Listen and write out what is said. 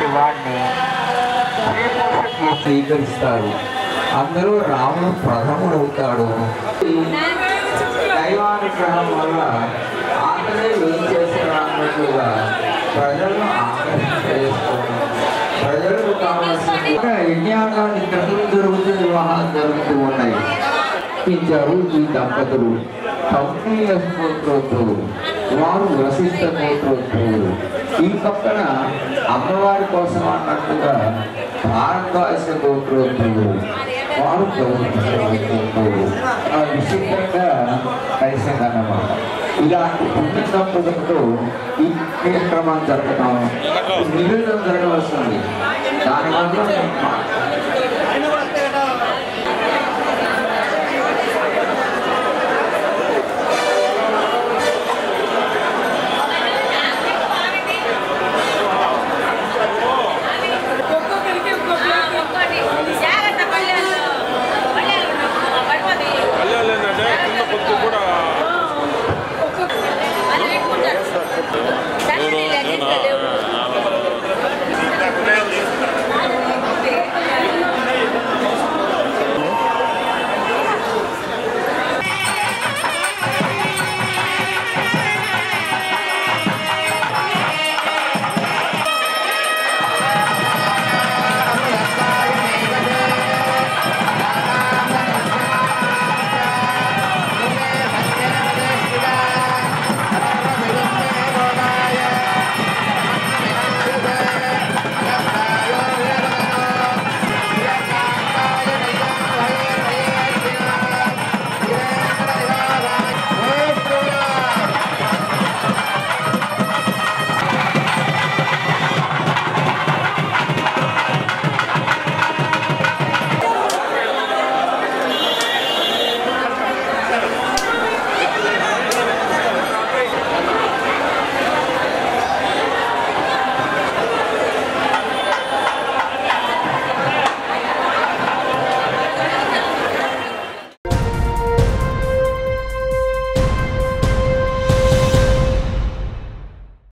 అనేటువంటి వాడిని శ్రీకృష్ణుడు స్వీకరిస్తారు అందులో రాముడు ప్రథముడు అవుతాడు దైవానుగ్రహం వల్ల అతనే ఏం చేశాడు అన్నట్లుగా ప్రజలను ఆకర్షించేసుకోవడం ప్రజలకు కావాల్సిన యజ్ఞానాన్ని క్రమం జరుగుతూ వివాహాలు జరుగుతూ ఉన్నాయి ఇచ్చారు ఈ దంపతులు కౌటిల్య స్తోత్రోత్సవులు వారు వశిష్ఠ స్తోత్రోత్సవులు ఈ పక్కన అమ్మవారి కోసం అన్నట్టుగా భారద్వాస గోత్రోత్సవులు వారు గౌరవించబడుతుంటారు ఆ విశిష్టంగా కలిసిందన్నమాట ఇలాంటి పుణ్య దంపతులతో ఈ కార్యక్రమం జరగడం నివేదన జరగవలసింది దానివల్ల